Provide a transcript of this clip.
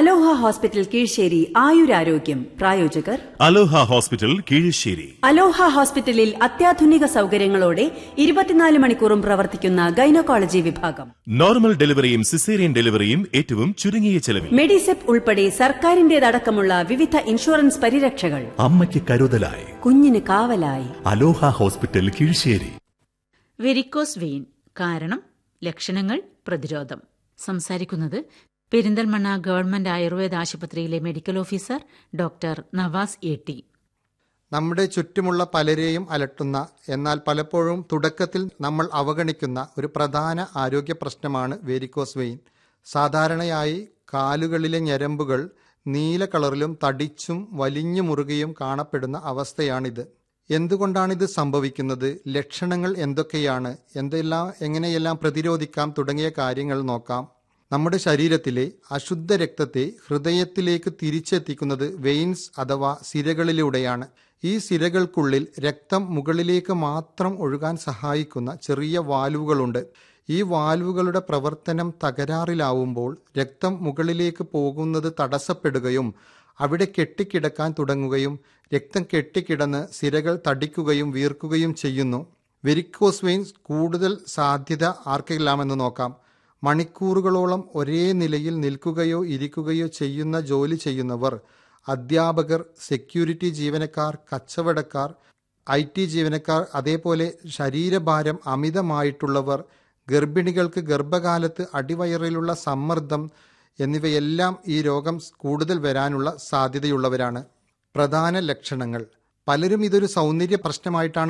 അലോഹ hospital Kizhisseri ആയുരാരോഗ്യം പ്രായോജകർ അലോഹ hospital Keezhissery അലോഹ ഹോസ്പിറ്റലിൽ അത്യാധുനിക സൗകര്യങ്ങളോടെ ഇരുപത്തിനാല് മണിക്കൂറും പ്രവർത്തിക്കുന്ന ഗൈനക്കോളജി വിഭാഗം നോർമൽ ഡെലിവറിയും സിസേറിയൻ ഡെലിവറിയും ഏറ്റവും ചുരുങ്ങിയ ചെലവിൽ മെഡിസെപ് ഉൾപ്പെടെ സർക്കാരിന്റേതടക്കമുള്ള വിവിധ ഇൻഷുറൻസ് പരിരക്ഷകൾ അമ്മയ്ക്ക് കരുതലായി കുഞ്ഞിന് കാവലായി Aloha hospital Keezhissery varicose vein കാരണം ലക്ഷണങ്ങൾ പ്രതിരോധം സംസാരിക്കുന്നത് പെരിന്തൽമണ്ണ ഗവൺമെന്റ് ആയുർവേദ ആശുപത്രിയിലെ medical officer doctor Navas A T നമ്മുടെ ചുറ്റുമുള്ള പലരെയും അലട്ടുന്ന എന്നാൽ പലപ്പോഴും തുടക്കത്തിൽ നമ്മൾ അവഗണിക്കുന്ന ഒരു പ്രധാന ആരോഗ്യ പ്രശ്നമാണ് വേരിക്കോസ് വെയിൻ സാധാരണയായി കാലുകളിലെ ഞരമ്പുകൾ നീല കളറിലും തടിച്ചും വലിഞ്ഞു മുറുകയും കാണപ്പെടുന്ന അവസ്ഥയാണിത് എന്തുകൊണ്ടാണിത് സംഭവിക്കുന്നത് ലക്ഷണങ്ങൾ എന്തൊക്കെയാണ് എന്തെല്ലാം എങ്ങനെയെല്ലാം പ്രതിരോധിക്കാം തുടങ്ങിയ കാര്യങ്ങൾ നോക്കാം നമ്മുടെ ശരീരത്തിലെ അശുദ്ധ രക്തത്തെ ഹൃദയത്തിലേക്ക് തിരിച്ചെത്തിക്കുന്നത് വെയിൻസ് അഥവാ സിരകളിലൂടെയാണ് ഈ സിരകൾക്കുള്ളിൽ രക്തം മുകളിലേക്ക് മാത്രം ഒഴുകാൻ സഹായിക്കുന്ന ചെറിയ വാൽവുകളുണ്ട് ഈ വാൽവുകളുടെ പ്രവർത്തനം തകരാറിലാവുമ്പോൾ രക്തം മുകളിലേക്ക് പോകുന്നത് തടസ്സപ്പെടുകയും അവിടെ കെട്ടിക്കിടക്കാൻ തുടങ്ങുകയും രക്തം കെട്ടിക്കിടന്ന് സിരകൾ തടിക്കുകയും വീർക്കുകയും ചെയ്യുന്നു വെരിക്കോസ് വെയിൻസ് കൂടുതൽ സാധ്യത ആർക്കെല്ലാമെന്ന് നോക്കാം മണിക്കൂറുകളോളം ഒരേ നിലയിൽ നിൽക്കുകയോ ഇരിക്കുകയോ ചെയ്യുന്ന ജോലി ചെയ്യുന്നവർ അധ്യാപകർ സെക്യൂരിറ്റി ജീവനക്കാർ കച്ചവടക്കാർ ഐ ടി ജീവനക്കാർ അതേപോലെ ശരീരഭാരം അമിതമായിട്ടുള്ളവർ ഗർഭിണികൾക്ക് ഗർഭകാലത്ത് അടിവയറിലുള്ള സമ്മർദ്ദം എന്നിവയെല്ലാം ഈ രോഗം കൂടുതൽ വരാനുള്ള സാധ്യതയുള്ളവരാണ് പ്രധാന ലക്ഷണങ്ങൾ പലരും ഇതൊരു സൗന്ദര്യ പ്രശ്നമായിട്ടാണ്